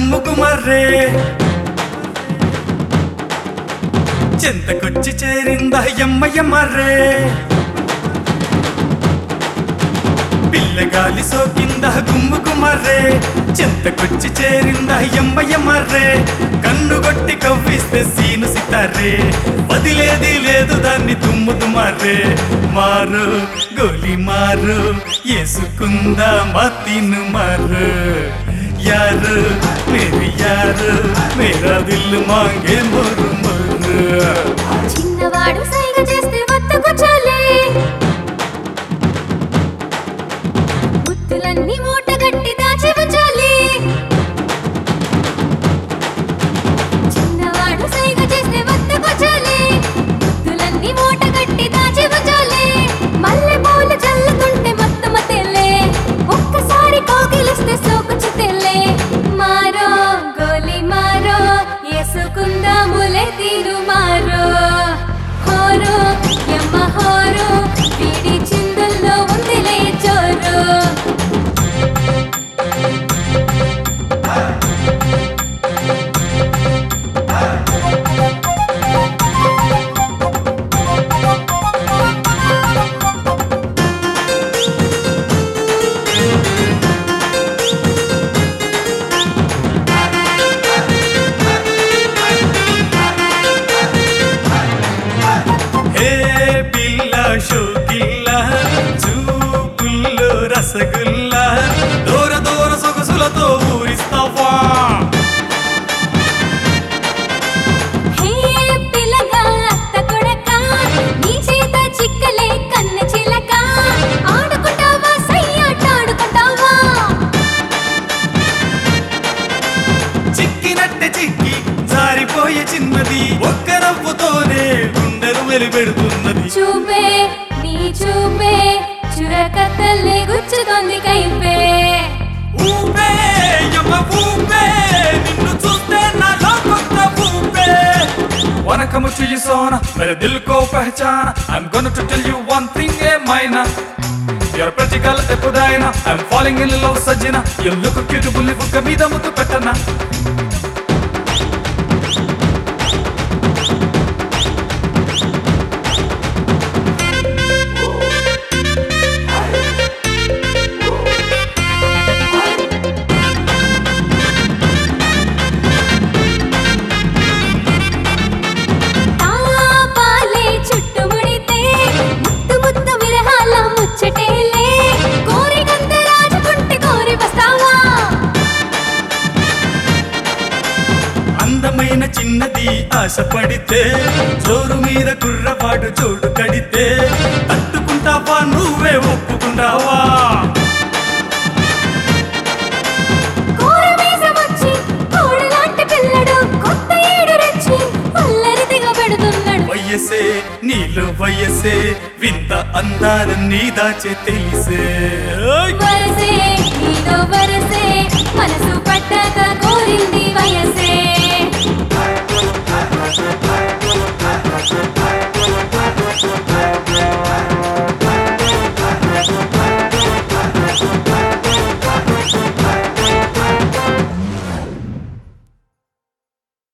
గుమ్ముకు మర్రే చింతకొచ్చి చేరిందా ఎమ్మయ్య మర్రే పిల్లగాలి సోకింద గుమ్ముకు మర్రే చింతకొచ్చి చేరిందా ఎమ్మయ్య మర్రే కన్ను కొట్టి కవ్విస్తే సీను సితారే వదిలేది లేదు దాన్ని తుమ్ముతు మర్రే మారు గోలి మారు ఏసుకుందా మతిను మారు యారు మేరీ యారు మేరా దిల్ మాంగే మొరు మొరు చిన్నవాడు సైగ చేస్తే వద్దకొచ్చాలే ముత్తులన్నీ మూటగట్టి దాచి ఉంచాలి చిన్నవాడు సైగ చేస్తే వద్దకొచ్చాలి ముత్తులన్నీ మూటగట్టి దాచి ఉంచాలి మల్లె పూలు చల్లుతుంటే మొత్తం తెల్లే ఒక్కసారి కోకిలిస్తే సోకుచు తెల్లే మారో గోలి మారో ఏసుకుందాములే తీరు మారో హోరు యమ్మ హోరు వీడి చిందుల్లో ఉందిలే చోరు హే పిల్ల షోకిల్ల చూపుల్లో రసగుల్లా దూర దూర సొగసులతో ఊరిస్తావా హే పిల్లగా అత్త కొడక నీ చేత చిక్కలే కన్న చిలక ఆడుకుంటావా సయ్యాట ఆడుకుంటావా చిక్కినట్టే చిక్కి జారిపోయే చిన్నది ఒక్క నవ్వుతోనే గుండెలు వెలిపెడుతున్నది చూపే నీ చూపే చురకత్తల్లే గుచ్చుతోంది కైపే ఊపే యమ్మ ఊపే నిన్ను చూస్తే నాలో కొత్త ఊపే Wanna come to you sona, मेरे दिल को पहचाना I'm gonna to tell you one thing, eh, Maina You're practical ఎప్పుడైనా I'm falling in love సజ్జన You look cute, బుల్లి బుక్క మీద ముద్దు పెట్టనా తాపాలే చుట్టుముడితే ముత్తు ముత్తు విరహాల ముచ్చటేలే కోరికంత రాజుకుంటే కోరి వస్తావా అందమైన చిన్నది ఆశపడితే జోరు మీద కుర్రవాడు జోడు కడితే తట్టుకుంటావా నువ్వే ఒప్పుకుంటావా కోరి మీసమొచ్చి కోడలాంటి పిల్లడు కొత్త ఏడు రెచ్చి అల్లరి దిగబెడుతున్నాడు వయసే నీలో వయసే వింత అందాలన్నీ దాచే తెలిసే ఓయ్! వరసే నీలో వరసే మనసు పట్టాక కోరింది వయసే